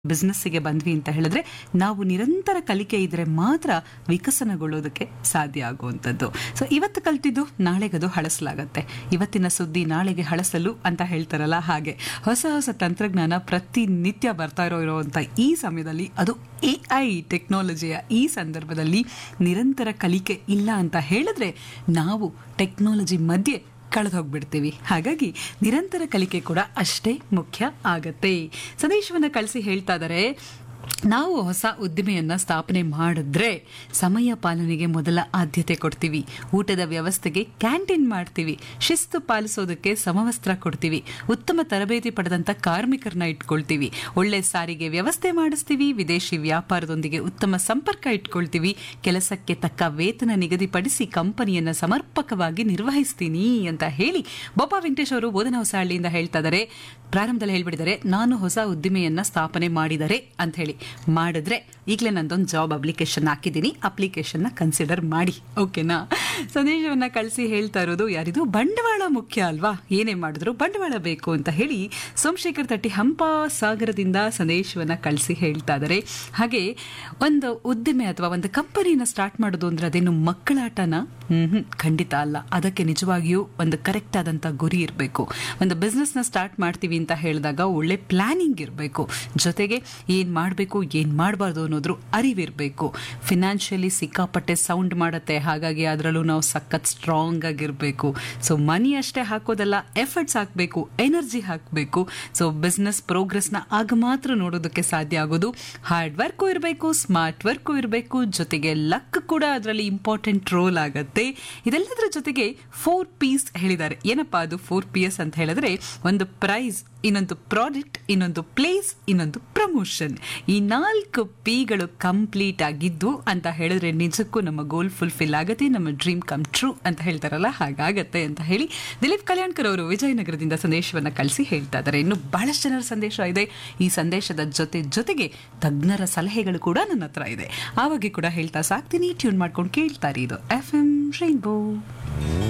ಬಿಸ್ನೆಸ್ಸಿಗೆ ಬಂದ್ವಿ ಅಂತ ಹೇಳಿದ್ರೆ ನಾವು ನಿರಂತರ ಕಲಿಕೆ ಇದ್ರೆ ಮಾತ್ರ ವಿಕಸನಗೊಳ್ಳೋದಕ್ಕೆ ಸಾಧ್ಯ ಆಗುವಂಥದ್ದು ಸೊ ಇವತ್ತು ಕಲ್ತಿದ್ದು ನಾಳೆಗದು ಹಳಸಲಾಗತ್ತೆ ಇವತ್ತಿನ ಸುದ್ದಿ ನಾಳೆಗೆ ಹಳಸಲು ಅಂತ ಹೇಳ್ತಾರಲ್ಲ ಹಾಗೆ ಹೊಸ ಹೊಸ ತಂತ್ರಜ್ಞಾನ ಪ್ರತಿನಿತ್ಯ ಬರ್ತಾ ಇರೋ ಇರುವಂಥ ಈ ಸಮಯದಲ್ಲಿ ಅದು ಎ ಐ ಟೆಕ್ನಾಲಜಿಯ ಈ ಸಂದರ್ಭದಲ್ಲಿ ನಿರಂತರ ಕಲಿಕೆ ಇಲ್ಲ ಅಂತ ಹೇಳಿದ್ರೆ ನಾವು ಟೆಕ್ನಾಲಜಿ ಮಧ್ಯೆ ಕಳೆದು ಹೋಗ್ಬಿಡ್ತೀವಿ ಹಾಗಾಗಿ ನಿರಂತರ ಕಲಿಕೆ ಕೂಡ ಅಷ್ಟೇ ಮುಖ್ಯ ಆಗತ್ತೆ ಸಂದೇಶವನ್ನ ಕಳಿಸಿ ಹೇಳ್ತಾ ಇದ್ದಾರೆ ನಾವು ಹೊಸ ಉದ್ದಿಮೆಯನ್ನ ಸ್ಥಾಪನೆ ಮಾಡಿದ್ರೆ ಸಮಯ ಪಾಲನೆಗೆ ಮೊದಲ ಆದ್ಯತೆ ಕೊಡ್ತೀವಿ ಊಟದ ವ್ಯವಸ್ಥೆಗೆ ಕ್ಯಾಂಟೀನ್ ಮಾಡ್ತೀವಿ ಶಿಸ್ತು ಪಾಲಿಸೋದಕ್ಕೆ ಸಮವಸ್ತ್ರ ಕೊಡ್ತೀವಿ ಉತ್ತಮ ತರಬೇತಿ ಪಡೆದಂತ ಕಾರ್ಮಿಕರನ್ನ ಇಟ್ಕೊಳ್ತೀವಿ ಒಳ್ಳೆ ಸಾರಿಗೆ ವ್ಯವಸ್ಥೆ ಮಾಡಿಸ್ತೀವಿ ವಿದೇಶಿ ವ್ಯಾಪಾರದೊಂದಿಗೆ ಉತ್ತಮ ಸಂಪರ್ಕ ಇಟ್ಕೊಳ್ತೀವಿ ಕೆಲಸಕ್ಕೆ ತಕ್ಕ ವೇತನ ನಿಗದಿಪಡಿಸಿ ಕಂಪನಿಯನ್ನ ಸಮರ್ಪಕವಾಗಿ ನಿರ್ವಹಿಸ್ತೀನಿ ಅಂತ ಹೇಳಿ ಬೋಪಾ ವೆಂಕಟೇಶ್ ಅವರು ಬೋಧನಾ ಹೊಸಹಳ್ಳಿಯಿಂದ ಹೇಳ್ತಾ ಇದ್ದಾರೆ ಪ್ರಾರಂಭದಲ್ಲಿ ಹೇಳ್ಬಿಟ್ಟಿದ್ದಾರೆ ನಾನು ಹೊಸ ಉದ್ದಿಮೆಯನ್ನ ಸ್ಥಾಪನೆ ಮಾಡಿದರೆ ಅಂತ ಹೇಳಿ ಮಾಡಿದ್ರೆ ಈಗಲೇ ನಂದೊಂದು ಜಾಬ್ ಅಪ್ಲಿಕೇಶನ್ ಹಾಕಿದ್ದೀನಿ ಅಪ್ಲಿಕೇಶನ್ನ ಕನ್ಸಿಡರ್ ಮಾಡಿ ಓಕೆನಾ ಸಂದೇಶವನ್ನ ಕಳಿಸಿ ಹೇಳ್ತಾ ಇರೋದು ಯಾರಿದು ಬಂಡವಾಳ ಮುಖ್ಯ ಅಲ್ವಾ ಏನೇ ಮಾಡಿದ್ರು ಬಂಡವಾಳ ಬೇಕು ಅಂತ ಹೇಳಿ ಸೋಮಶೇಖರ್ ತಟ್ಟಿ ಹಂಪ ಸಾಗರದಿಂದ ಸಂದೇಶವನ್ನ ಕಳಿಸಿ ಹೇಳ್ತಾ ಇದ್ದಾರೆ ಹಾಗೆ ಒಂದು ಉದ್ದಿಮೆ ಅಥವಾ ಒಂದು ಕಂಪನಿನ ಸ್ಟಾರ್ಟ್ ಮಾಡೋದು ಅಂದ್ರೆ ಅದೇನು ಮಕ್ಕಳಾಟನ ಹ್ಮ್ ಖಂಡಿತ ಅಲ್ಲ ಅದಕ್ಕೆ ನಿಜವಾಗಿಯೂ ಒಂದು ಕರೆಕ್ಟ್ ಆದಂತ ಗುರಿ ಇರಬೇಕು ಒಂದು ಬಿಸ್ನೆಸ್ ನ ಸ್ಟಾರ್ಟ್ ಮಾಡ್ತೀವಿ ಅಂತ ಹೇಳಿದಾಗ ಒಳ್ಳೆ ಪ್ಲಾನಿಂಗ್ ಇರಬೇಕು ಜೊತೆಗೆ ಏನ್ ಮಾಡಬೇಕು ಏನ್ ಮಾಡಬಾರ್ದು ಅನ್ನೋದ್ರ ಅರಿವಿರಬೇಕು ಫಿನಾನ್ಷಿಯಲಿ ಸಿಕ್ಕಾಪಟ್ಟೆ ಸೌಂಡ್ ಮಾಡುತ್ತೆ ಹಾಗಾಗಿ ಅದರಲ್ಲೂ ನಾವು ಸಖತ್ ಸ್ಟ್ರಾಂಗ್ ಆಗಿರಬೇಕು ಸೊ ಮನಿ ಅಷ್ಟೇ ಹಾಕೋದಲ್ಲ ಎಫರ್ಟ್ಸ್ ಹಾಕಬೇಕು ಎನರ್ಜಿ ಹಾಕಬೇಕು ಸೊ ಬಿಸ್ನೆಸ್ ಪ್ರೋಗ್ರೆಸ್ನ ಆಗ ಮಾತ್ರ ನೋಡೋದಕ್ಕೆ ಸಾಧ್ಯ ಆಗೋದು ಹಾರ್ಡ್ ವರ್ಕು ಇರಬೇಕು ಸ್ಮಾರ್ಟ್ ವರ್ಕು ಇರಬೇಕು ಜೊತೆಗೆ ಲಕ್ ಕೂಡ ಅದರಲ್ಲಿ ಇಂಪಾರ್ಟೆಂಟ್ ರೋಲ್ ಆಗತ್ತೆ ಇದೆಲ್ಲದರ ಜೊತೆಗೆ ಫೋರ್ ಪೀಸ್ ಹೇಳಿದ್ದಾರೆ ಏನಪ್ಪಾ ಅದು ಫೋರ್ ಪಿ ಎಸ್ ಅಂತ ಹೇಳಿದ್ರೆ ಒಂದು ಪ್ರೈಸ್ ಇನ್ನೊಂದು ಪ್ರಾಡಕ್ಟ್ ಇನ್ನೊಂದು ಪ್ಲೇಸ್ ಇನ್ನೊಂದು ಪ್ರಮೋಷನ್ ಈ ನಾಲ್ಕು ಪಿಗಳು ಕಂಪ್ಲೀಟ್ ಆಗಿದ್ದು ಅಂತ ಹೇಳಿದ್ರೆ ನಿಜಕ್ಕೂ ನಮ್ಮ ಗೋಲ್ ಫುಲ್ಫಿಲ್ ಆಗುತ್ತೆ ನಮ್ಮ ಡ್ರೀಮ್ ಕಮ್ ಟ್ರೂ ಅಂತ ಹೇಳ್ತಾರಲ್ಲ ಹಾಗಾಗತ್ತೆ ಅಂತ ಹೇಳಿ ದಿಲೀಪ್ ಕಲ್ಯಾಣ್ಕರ್ ಅವರು ವಿಜಯನಗರದಿಂದ ಸಂದೇಶವನ್ನ ಕಳಿಸಿ ಹೇಳ್ತಾ ಇದ್ದಾರೆ ಇನ್ನು ಬಹಳಷ್ಟು ಜನರ ಸಂದೇಶ ಇದೆ ಈ ಸಂದೇಶದ ಜೊತೆ ಜೊತೆಗೆ ತಜ್ಞರ ಸಲಹೆಗಳು ಕೂಡ ನನ್ನ ಹತ್ರ ಇದೆ ಆವಾಗ ಕೂಡ ಹೇಳ್ತಾ ಸಾಕ್ತೀನಿ ಟ್ಯೂನ್ ಮಾಡ್ಕೊಂಡು ಕೇಳ್ತಾರೆ ಇದು ಎಫ್ ಎಂ ರೈನ್ಬೋ